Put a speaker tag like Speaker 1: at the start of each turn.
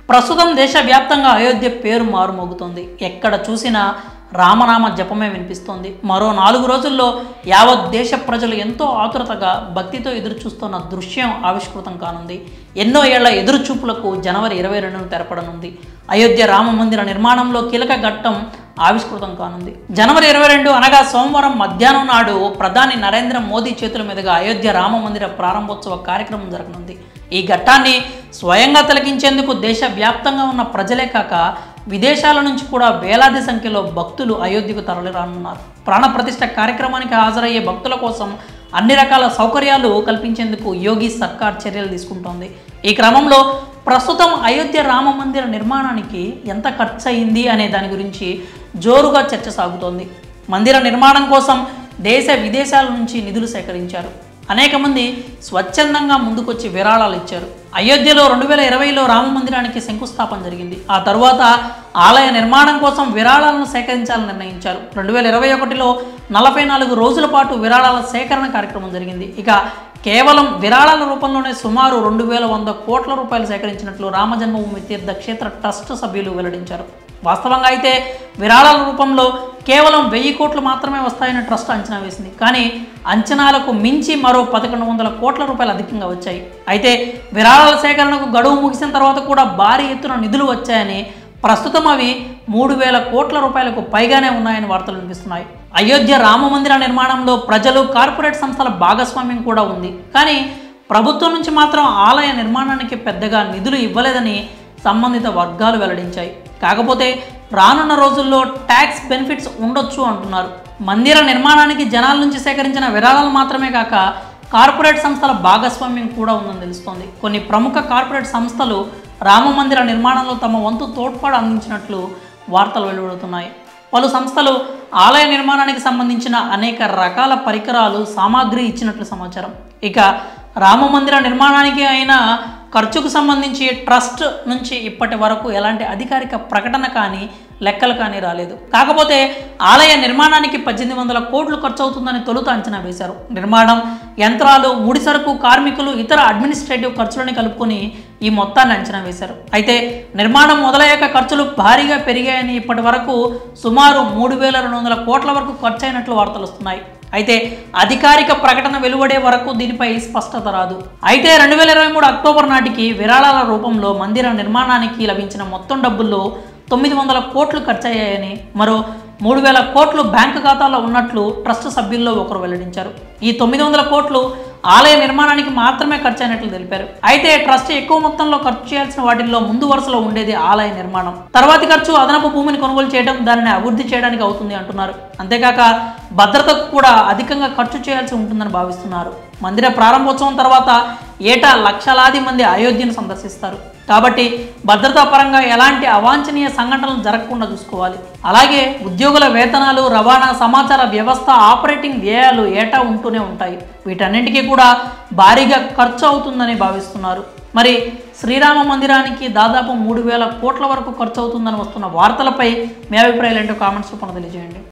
Speaker 1: ప్రస్తుతం దేశవ్యాప్తంగా అయోధ్య పేరు మారుమోగుతోంది ఎక్కడ చూసినా రామనామ జపమే వినిపిస్తోంది మరో నాలుగు రోజుల్లో యావత్ దేశ ప్రజలు ఎంతో ఆతురతగా భక్తితో ఎదురు చూస్తున్న దృశ్యం ఆవిష్కృతం కానుంది ఎన్నో ఏళ్ల ఎదురుచూపులకు జనవరి ఇరవై రెండును తెరపడనుంది అయోధ్య రామ మందిర నిర్మాణంలో కీలక ఘట్టం ఆవిష్కృతం కానుంది జనవరి ఇరవై రెండు అనగా సోమవారం మధ్యాహ్నం నాడు ప్రధాని నరేంద్ర మోదీ చేతుల మీదుగా అయోధ్య రామ మందిర ప్రారంభోత్సవ కార్యక్రమం జరగనుంది ఈ ఘట్టాన్ని స్వయంగా తిలకించేందుకు దేశవ్యాప్తంగా ఉన్న ప్రజలే కాక విదేశాల నుంచి కూడా వేలాది సంఖ్యలో భక్తులు అయోధ్యకు తరలిరానున్నారు ప్రాణప్రతిష్ఠ కార్యక్రమానికి హాజరయ్యే భక్తుల కోసం అన్ని రకాల సౌకర్యాలు కల్పించేందుకు యోగి సర్కార్ చర్యలు తీసుకుంటోంది ఈ క్రమంలో ప్రస్తుతం అయోధ్య రామ మందిర నిర్మాణానికి ఎంత ఖర్చు అయింది అనే దాని గురించి జోరుగా చర్చ సాగుతోంది మందిర నిర్మాణం కోసం దేశ విదేశాల నుంచి నిధులు సేకరించారు అనేక మంది స్వచ్ఛందంగా ముందుకొచ్చి విరాళాలు ఇచ్చారు అయోధ్యలో రెండు వేల ఇరవైలో రామ మందిరానికి శంకుస్థాపన జరిగింది ఆ తరువాత ఆలయ నిర్మాణం కోసం విరాళాలను సేకరించాలని నిర్ణయించారు రెండు వేల ఇరవై ఒకటిలో నలభై నాలుగు రోజుల పాటు విరాళాల సేకరణ కార్యక్రమం జరిగింది ఇక కేవలం విరాళాల రూపంలోనే సుమారు రెండు వేల వంద కోట్ల రూపాయలు సేకరించినట్లు రామజన్మభూమి తీర్థ క్షేత్ర ట్రస్ట్ సభ్యులు వెల్లడించారు వాస్తవంగా అయితే విరాళాల రూపంలో కేవలం వెయ్యి కోట్లు మాత్రమే వస్తాయని ట్రస్ట్ అంచనా వేసింది కానీ అంచనాలకు మించి మరో పదకొండు వందల కోట్ల రూపాయలు అధికంగా వచ్చాయి అయితే విరాళాల సేకరణకు గడువు ముగిసిన తర్వాత కూడా భారీ ఎత్తున నిధులు వచ్చాయని ప్రస్తుతం అవి మూడు వేల కోట్ల రూపాయలకు పైగానే ఉన్నాయని వార్తలు వినిపిస్తున్నాయి అయోధ్య రామ మందిర నిర్మాణంలో ప్రజలు కార్పొరేట్ సంస్థల భాగస్వామ్యం కూడా ఉంది కానీ ప్రభుత్వం నుంచి మాత్రం ఆలయ నిర్మాణానికి పెద్దగా నిధులు ఇవ్వలేదని సంబంధిత వర్గాలు వెల్లడించాయి కాకపోతే రానున్న రోజుల్లో ట్యాక్స్ బెనిఫిట్స్ ఉండొచ్చు అంటున్నారు మందిర నిర్మాణానికి జనాల నుంచి సేకరించిన విరాళాలు మాత్రమే కాక కార్పొరేట్ సంస్థల భాగస్వామ్యం కూడా ఉందని తెలుస్తోంది కొన్ని ప్రముఖ కార్పొరేట్ సంస్థలు రామ మందిర నిర్మాణంలో తమ వంతు తోడ్పాటు అందించినట్లు వార్తలు వెలువడుతున్నాయి పలు సంస్థలు ఆలయ నిర్మాణానికి సంబంధించిన అనేక రకాల పరికరాలు సామాగ్రి ఇచ్చినట్లు సమాచారం ఇక రామ మందిర నిర్మాణానికి అయిన ఖర్చుకు సంబంధించి ట్రస్ట్ నుంచి ఇప్పటి వరకు ఎలాంటి అధికారిక ప్రకటన కానీ లెక్కలు కానీ రాలేదు కాకపోతే ఆలయ నిర్మాణానికి పద్దెనిమిది వందల కోట్లు ఖర్చు అవుతుందని తొలుత అంచనా వేశారు నిర్మాణం యంత్రాలు ముడిసరుకు కార్మికులు ఇతర అడ్మినిస్ట్రేటివ్ ఖర్చులని కలుపుకొని ఈ మొత్తాన్ని అంచనా వేశారు అయితే నిర్మాణం మొదలయ్యాక ఖర్చులు భారీగా పెరిగాయని ఇప్పటి వరకు సుమారు మూడు వేల రెండు వందల కోట్ల వరకు ఖర్చు అయినట్లు వార్తలు వస్తున్నాయి అయితే అధికారిక ప్రకటన వెలువడే వరకు దీనిపై స్పష్టత రాదు అయితే రెండు వేల ఇరవై మూడు అక్టోబర్ నాటికి విరాళాల రూపంలో మందిర నిర్మాణానికి లభించిన మొత్తం డబ్బుల్లో తొమ్మిది వందల కోట్లు ఖర్చయ్యాయని మరో మూడు వేల కోట్లు బ్యాంకు ఖాతాలో ఉన్నట్లు ట్రస్ట్ సభ్యుల్లో ఒకరు వెల్లడించారు ఈ తొమ్మిది వందల కోట్లు ఆలయ నిర్మాణానికి మాత్రమే ఖర్చు అయినట్లు తెలిపారు అయితే ట్రస్ట్ ఎక్కువ మొత్తంలో ఖర్చు చేయాల్సిన వాటిల్లో ముందు వరుసలో ఉండేది ఆలయ నిర్మాణం తర్వాతి ఖర్చు అదనపు భూమిని కొనుగోలు చేయడం దానిని అభివృద్ధి చేయడానికి అవుతుంది అంటున్నారు అంతేకాక భద్రతకు కూడా అధికంగా ఖర్చు చేయాల్సి ఉంటుందని భావిస్తున్నారు మందిర ప్రారంభోత్సవం తర్వాత ఏటా లక్షలాది మంది అయోధ్యను సందర్శిస్తారు కాబట్టి భద్రతా పరంగా ఎలాంటి అవాంఛనీయ సంఘటనలు జరగకుండా చూసుకోవాలి అలాగే ఉద్యోగుల వేతనాలు రవాణా సమాచార వ్యవస్థ ఆపరేటింగ్ వ్యయాలు ఏటా ఉంటూనే ఉంటాయి వీటన్నింటికీ కూడా భారీగా ఖర్చు అవుతుందని భావిస్తున్నారు మరి శ్రీరామ మందిరానికి దాదాపు మూడు వేల కోట్ల వరకు ఖర్చు అవుతుందని వస్తున్న వార్తలపై మీ అభిప్రాయాలు ఏంటో కామెంట్స్ రూపంలో తెలియజేయండి